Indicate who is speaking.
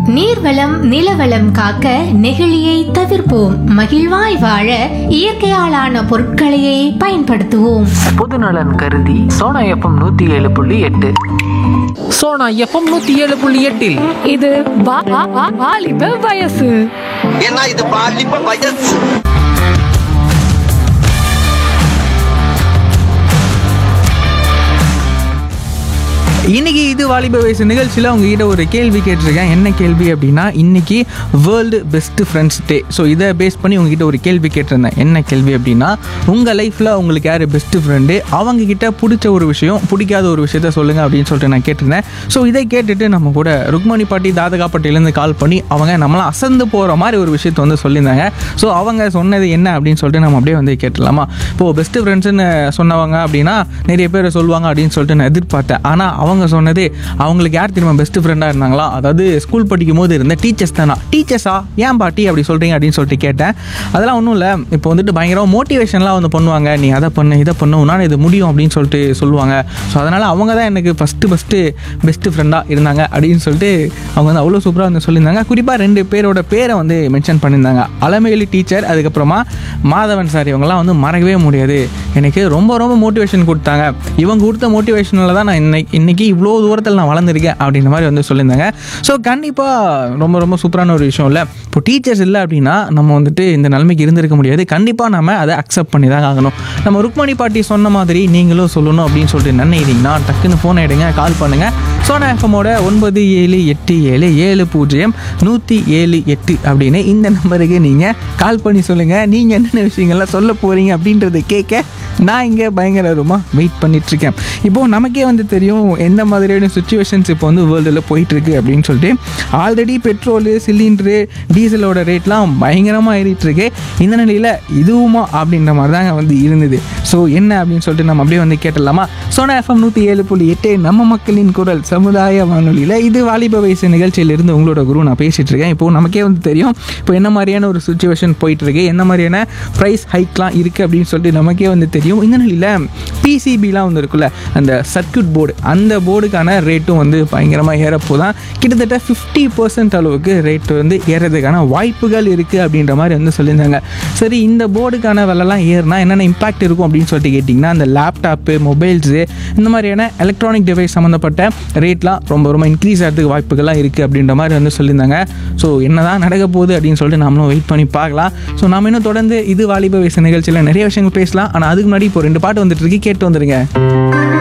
Speaker 1: நீர்வளம் நிலவளம் காக்க நெகிழியை தவிர்ப்போம் மகிழ்வாய் வாழ இயற்கையாலான பொருட்களையே பயன்படுத்துவோம்
Speaker 2: பொதுநலன் கருதி சோனா எஃப்எம் நூற்றி ஏழு புள்ளி எட்டு சோனா எஃப்எம் நூற்றி ஏழு புள்ளி எட்டில்
Speaker 3: இது வா- வா- வா- வாலிப வயசு
Speaker 4: ஏன்னா இது பாலிப்ப வயசு
Speaker 5: இன்னைக்கு இது வாலிப வயசு நிகழ்ச்சியில் உங்ககிட்ட ஒரு கேள்வி கேட்டிருக்கேன் என்ன கேள்வி அப்படின்னா இன்னைக்கு world best friends day so இதை பேஸ் பண்ணி உங்ககிட்ட ஒரு கேள்வி கேட்டிருந்தேன் என்ன கேள்வி அப்படின்னா உங்கள் லைஃப்பில் உங்களுக்கு யார் பெஸ்ட் ஃப்ரெண்டு அவங்க கிட்ட பிடிச்ச ஒரு விஷயம் பிடிக்காத ஒரு விஷயத்த சொல்லுங்கள் அப்படின்னு சொல்லிட்டு நான் கேட்டிருந்தேன் ஸோ இதை கேட்டுட்டு நம்ம கூட ருக்மணி பாட்டி தாதகாப்பட்டிலேருந்து கால் பண்ணி அவங்க நம்மளாம் அசந்து போகிற மாதிரி ஒரு விஷயத்த வந்து சொல்லியிருந்தாங்க ஸோ அவங்க சொன்னது என்ன அப்படின்னு சொல்லிட்டு நம்ம அப்படியே வந்து கேட்டுடலாமா இப்போது பெஸ்ட் ஃப்ரெண்ட்ஸ்னு சொன்னவங்க அப்படின்னா நிறைய பேர் சொல்லுவாங்க அப்படின்னு சொல்லிட்டு நான் எதிர்பார்த்தேன் ஆனால் அவங்க சொன்னது அவங்களுக்கு யார் தெரியுமா பெஸ்ட் ஃப்ரெண்டாக இருந்தாங்களா அதாவது ஸ்கூல் படிக்கும் போது இருந்த டீச்சர்ஸ் தானா டீச்சர்ஸா ஏன் பாட்டி அப்படி சொல்கிறீங்க அப்படின்னு சொல்லிட்டு கேட்டேன் அதெல்லாம் ஒன்றும் இல்லை இப்போ வந்துட்டு பயங்கரமாக மோட்டிவேஷன்லாம் வந்து பண்ணுவாங்க நீ அதை பண்ணு இதை பண்ணு உன்னால் இது முடியும் அப்படின்னு சொல்லிட்டு சொல்லுவாங்க ஸோ அதனால் அவங்க தான் எனக்கு ஃபஸ்ட்டு ஃபஸ்ட்டு பெஸ்ட்டு ஃப்ரெண்டாக இருந்தாங்க அப்படின்னு சொல்லிட்டு அவங்க வந்து அவ்வளோ சூப்பராக வந்து சொல்லியிருந்தாங்க குறிப்பாக ரெண்டு பேரோட பேரை வந்து மென்ஷன் பண்ணியிருந்தாங்க அலமேலி டீச்சர் அதுக்கப்புறமா மாதவன் சார் இவங்கெல்லாம் வந்து மறக்கவே முடியாது எனக்கு ரொம்ப ரொம்ப மோட்டிவேஷன் கொடுத்தாங்க இவங்க கொடுத்த மோட்டிவேஷனில் தான் நான் இன்னைக்கு இன்னைக்கு இவ்வளோ தூரத்தில் நான் வளர்ந்துருக்கேன் அப்படின்ற மாதிரி வந்து சொல்லியிருந்தாங்க ஸோ கண்டிப்பாக ரொம்ப ரொம்ப சூப்பரான ஒரு விஷயம் இல்லை இப்போ டீச்சர்ஸ் இல்லை அப்படின்னா நம்ம வந்துட்டு இந்த நிலைமைக்கு இருந்திருக்க முடியாது கண்டிப்பாக நம்ம அதை அக்செப்ட் பண்ணி தான் ஆகணும் நம்ம ருக்மணி பாட்டி சொன்ன மாதிரி நீங்களும் சொல்லணும் அப்படின்னு சொல்லிட்டு நினைக்கிறீங்கன்னா டக்குன்னு ஃபோன் எடுங்க கால் பண்ணுங்கள் சோனா எஃப்எம்மோட ஒன்பது ஏழு எட்டு ஏழு ஏழு பூஜ்ஜியம் நூற்றி ஏழு எட்டு அப்படின்னு இந்த நம்பருக்கு நீங்கள் கால் பண்ணி சொல்லுங்கள் நீங்கள் என்னென்ன விஷயங்கள்லாம் சொல்ல போகிறீங்க அப்படின்றத கேட்க நான் இங்கே பயங்கரமாக வெயிட் பண்ணிகிட்ருக்கேன் இப்போது நமக்கே வந்து தெரியும் எந்த மாதிரியான சுச்சுவேஷன்ஸ் இப்போ வந்து வேர்ல்டில் போயிட்டுருக்கு அப்படின்னு சொல்லிட்டு ஆல்ரெடி பெட்ரோலு சிலிண்டரு டீசலோட ரேட்லாம் பயங்கரமாக ஏறிட்டுருக்கு இந்த நிலையில் இதுவுமா அப்படின்ற மாதிரி தாங்க வந்து இருந்தது ஸோ என்ன அப்படின்னு சொல்லிட்டு நம்ம அப்படியே வந்து கேட்டுடலாமா சோனா எஃப்எம் நூற்றி ஏழு புள்ளி எட்டு நம்ம மக்களின் குரல் சமுதாய வானொலியில் இது வாலிப வயசு நிகழ்ச்சியிலிருந்து உங்களோட குரு நான் பேசிகிட்டு இருக்கேன் இப்போது நமக்கே வந்து தெரியும் இப்போ என்ன மாதிரியான ஒரு சுச்சுவேஷன் போயிட்டுருக்கு என்ன மாதிரியான ப்ரைஸ் ஹைக்லாம் இருக்குது அப்படின்னு சொல்லிட்டு நமக்கே வந்து தெரியும் இந்த நிலையில் பிசிபிலாம் வந்து இருக்குல்ல அந்த சர்க்யூட் போர்டு அந்த போர்டுக்கான ரேட்டும் வந்து பயங்கரமாக ஏறப்போதான் கிட்டத்தட்ட ஃபிஃப்டி பர்சன்ட் அளவுக்கு ரேட் வந்து ஏறதுக்கான வாய்ப்புகள் இருக்குது அப்படின்ற மாதிரி வந்து சொல்லியிருந்தாங்க சரி இந்த போர்டுக்கான விலைலாம் ஏறினா என்னென்ன இம்பாக்ட் இருக்கும் அப்படின்னு சொல்லிட்டு கேட்டிங்கன்னா அந்த லேப்டாப்பு மொபைல்ஸு இந்த மாதிரியான எலக்ட்ரானிக் டிவைஸ் சம்மந்தப்பட்ட ரேட்லாம் ரொம்ப ரொம்ப இன்க்ரீஸ் ஆகிறதுக்கு வாய்ப்புகள்லாம் இருக்குது அப்படின்ற மாதிரி வந்து சொல்லியிருந்தாங்க ஸோ என்ன தான் நடக்க போகுது அப்படின்னு சொல்லிட்டு நாமளும் வெயிட் பண்ணி பார்க்கலாம் ஸோ நாம இன்னும் தொடர்ந்து இது வாலிப வயசு நிகழ்ச்சியில் நிறைய விஷயங்கள் பேசலாம் ஆனால் அதுக்கு முன்னாடி இப்போ ரெண்டு பாட்டு வந்துட்டு இருக்கு கேட்டு வந்துருங்க